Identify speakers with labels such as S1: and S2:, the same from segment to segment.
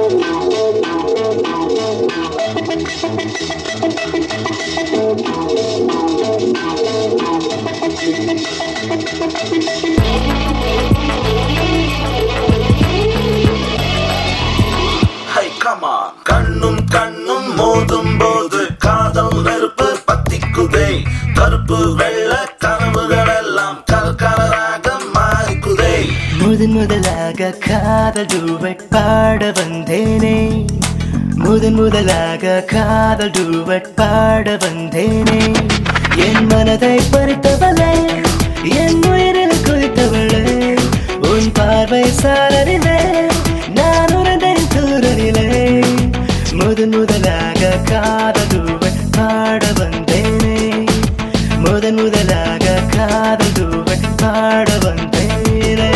S1: High comma கண்ணும் கண்ணும் மோதும் போது காதல் நெருப்பு பத்திக்குதே கருப்பு வெள்ள கனவுகள் எல்லாம் கலக்கலராக மாறிக்குதே
S2: முதன் முதலாக காதல் டூவட் பாட வந்தேனே முதன் முதலாக காதல் டூவட் பாட வந்தேனே என் மனதை பறித்தவளே என் உயிரில் குதித்தவளே உன் பார்வை சாரலிலே நான் உறந்தேன் தூரலிலே முதன் முதலாக காதல் டூவட் பாட வந்தேனே முதன் முதலாக காதல் டூவட் பாட வந்தேனே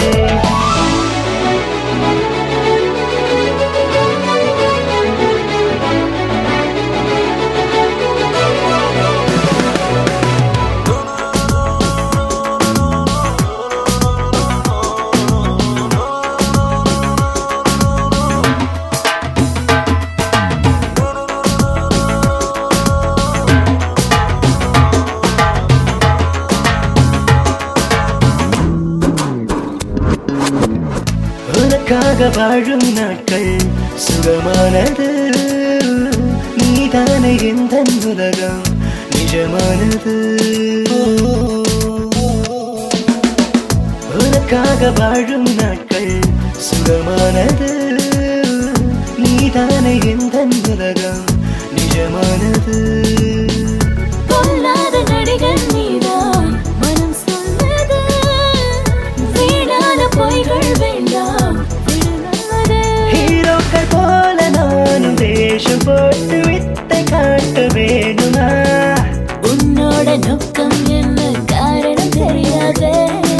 S2: உனக்காக வாழும் நாட்கள் சுகமானது நீதானே எந்த உலகம் நிஜமானது உனக்காக வாழும் நாட்கள் சுகமானது நீதானே எந்த உலகம் நிஜமானது
S3: பொல்லாத நடிகர் நீதான் மனம் சொன்னது வீணான பொய்கள் வேண்டாம் விடாதே.
S2: ஹீரோக்கள் போல நானும் வேஷம் போட்டு வித்தை காட்ட வேணுமா
S3: உன்னோட நோக்கம் என்ன காரணம் தெரியாதே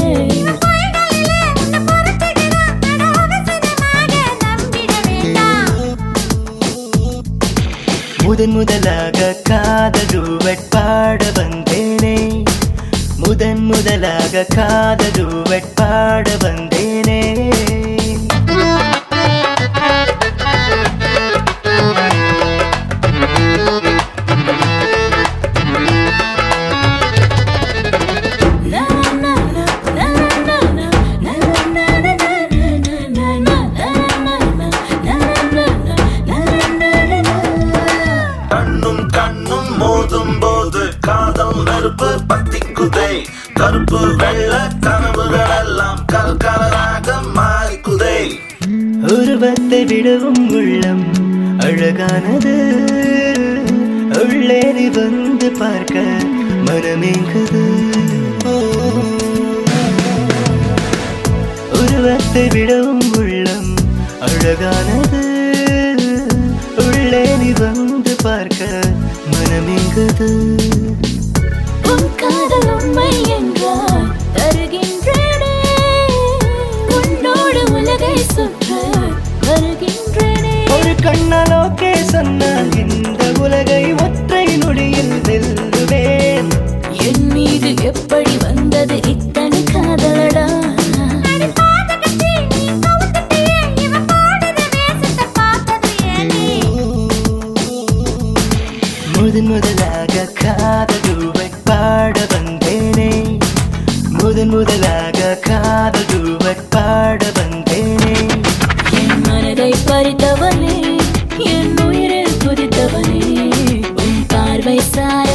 S2: முதன் முதலாக காதல் டூவட் பாட வந்தேனே முதன் முதலாக காதல் டூவட் பாட வந்தேனே
S3: Na, na, na, na, na, na, na, na, na, na, na, na, na, na,
S1: கண்ணும் கண்ணும் மோதும் போது காதல் நெருப்பு பத்திக்குதே கருப்பு வெள்ள கனவுகள் எல்லாம் கலக்கலராக மாறிக்குதே
S2: உருவத்தை விடவும் உள்ளம் அழகானது உள்ளே நீ வந்து பார்க்க மனமேங்குது உருவத்தை விடவும் உள்ளம் அழகானது உள்ளே நீ வந்து பார்க்க மனமேங்குது
S3: உன் காதல் உண்மை என்றால் தருகின்றேனே உன்னோடு உலகை சுற்ற வருகின்றேனே
S2: ஒரு கண்ணால் ஓகே சொன்னால் இந்த உலகை ஒற்றை நொடியில் வெல்லுவேன்
S3: என் மீது எப்படி வந்தது இத்தனை காதலடா
S2: முதன் முதலாக காதல் பாட வந்தேனே முதன் முதலாக காதல் பாட வந்தேனே
S3: என் மனதை பறித்தவனே என் உயிரில் குதித்தவனே உன் பார்வை சார